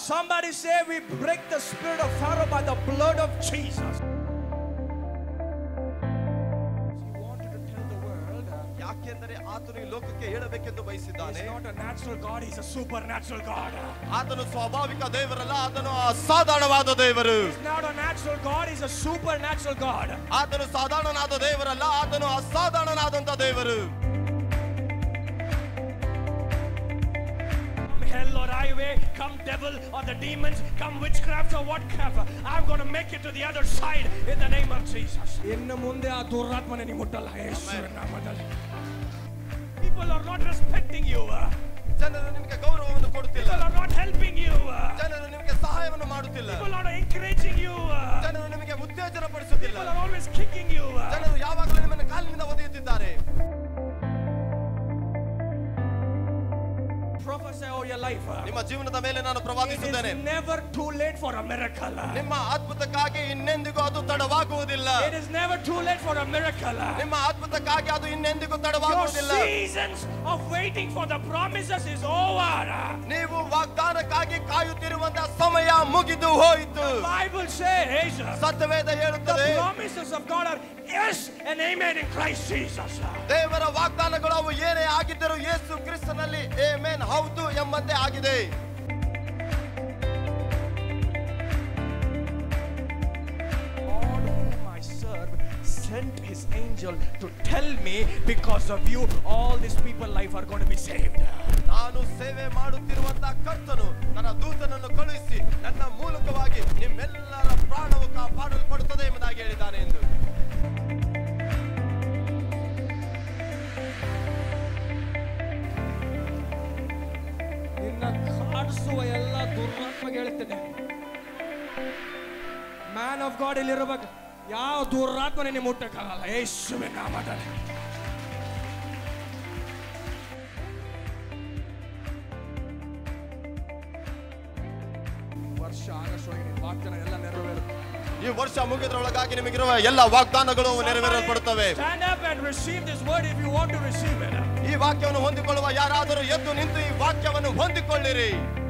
Somebody say we break the spirit of Pharaoh by the blood of Jesus. He wanted to tell the world uh, ಯಾಕೆಂದರೆ ಆತನು ಈ ಲೋಕಕ್ಕೆ ಹೇಳಬೇಕೆಂದು ಬಯಸಿದ್ದಾನೆ he's not a natural God, he's a supernatural God. ಆತನು ಸ್ವಾಭಾವಿಕ ದೇವರಲ್ಲ ಆತನು ಅಸಾಧಾರಣವಾದ ದೇವರು He's not a natural God, he's a supernatural God. ಆತನು ಸಾಧಾರಣನಾದ ದೇವರಲ್ಲ ಆತನು ಅಸಾಧಾರಣನಾದಂತ ದೇವರು Come hell or highway, come devil or the demons, come witchcraft or whatcraft. I'm going to make it to the other side in the name of Jesus. ಇನ್ನು ಮುಂದೆ ಆ ದುರಾತ್ಮನೆ ನೀವು ಮುಟ್ಟಲ್ಲ ಯೇಸುವಿನ ನಾಮದಲ್ಲಿ. People are not respecting you. ಜನರು ನಿಮಗೆ ಗೌರವವನ್ನು ಕೊಡುತ್ತಿಲ್ಲ People are not helping you. ಜನರು ನಿಮಗೆ ಸಹಾಯವನ್ನು ಮಾಡುತ್ತಿಲ್ಲ People are encouraging you. ಜನರು ನಿಮಗೆ ಉತ್ತೇಜನ ಪಡಿಸುತ್ತಿಲ್ಲ People are always kicking you. ಜನರು ಯಾವಾಗಲೂ ನಿಮ್ಮನ್ನು ಕಾಲಿನಿಂದ ಒದೆಯುತ್ತಿದ್ದಾರೆ Prophesy over your life. ನಿಮ್ಮ ಜೀವನದ ಮೇಲೆ ನಾನು It ಪ್ರವಾದಿಸಿದ್ದೇನೆ is never too late for a miracle. ನಿಮ್ಮ ಅದ್ಭುತಕ್ಕಾಗಿ ಇನ್ನೆಂದಿಗೂ ಅದು ತಡವಾಗುವುದಿಲ್ಲ It is never too late for a miracle. ನಿಮ್ಮ ಅದ್ಭುತಕ್ಕಾಗಿ ಅದು ಇನ್ನೆಂದಿಗೂ Your ತಡವಾಗುವುದಿಲ್ಲ seasons of waiting for the promises is over. ನೀವು ವಾಗ್ದಾನಕ್ಕಾಗಿ ಕಾಯುತ್ತಿರುವಂತಹ ಸಮಯ ಮುಗಿದು ಹೋಯಿತು Bible says ಸತ್ಯವೇದ the ಹೇಳುತ್ತದೆ promises of God are yes and amen in Christ Jesus. ದೇವರ ವಾಗ್ದಾನಗಳು ಅವು ಏನೇ ಆಗಿದ್ದರೂ ಯೇಸು ಕ್ರಿಸ್ತನಲ್ಲಿ ಏಮೇನ್ ಹೌದು ಎಂಬಂತೆ ಆಗಿದೆ God whom I serve sent his angel to tell me because of you all these people life are going to be saved. ನಾನು ಸೇವೆ ಮಾಡುತ್ತಿರುವಂತಹ ಕರ್ತನು ನನ್ನ ದೂತನನ್ನು ಕಳುಹಿಸಿ ನನ್ನ ಮೂಲಕವಾಗಿ ನಿಮ್ಮೆಲ್ಲರ ಪ್ರಾಣವು ಕಾಪಾಡಲ್ಪಡುತ್ತದೆ ಎಂಬುದಾಗಿ ಹೇಳಿದ್ದಾನೆ ಎಂದು ನಿನ್ನ ಕಾಡಿಸುವ ಎಲ್ಲ ದುರಾತ್ಮಗೆ ಹೇಳ್ತೇನೆ ಮ್ಯಾನ್ ಆಫ್ ಗಾಡ್ ಇಲ್ಲಿರಬೇಕು ಯಾವ ದುರಾತ್ಮನೆ ನೀವು ಮುಟ್ಟಕ್ಕಾಗಲ್ಲ ಯೇಸುವಿನ ನಾಮದಲ್ಲಿ ವರ್ಷ ಆಗಸ್ಟ್ ಒಳಗೆ ನಿನ್ನ ವಾಗ್ದಾನ ಎಲ್ಲ ನೆರವೇರುತ್ತೆ ಈ ವರ್ಷ ಮುಗಿದ್ರೊಳಗಾಗಿ ನಿಮಗಿರುವ ಎಲ್ಲ ವಾಗ್ದಾನಗಳು ನೆರವೇರಲ್ಪಡುತ್ತವೆ Stand up and receive this word if you want to receive it. ಈ ವಾಕ್ಯವನ್ನು ಹೊಂದಿಕೊಳ್ಳುವ ಯಾರಾದರೂ ಎದ್ದು ನಿಂತು ಈ ವಾಕ್ಯವನ್ನು ಹೊಂದಿಕೊಳ್ಳಿರಿ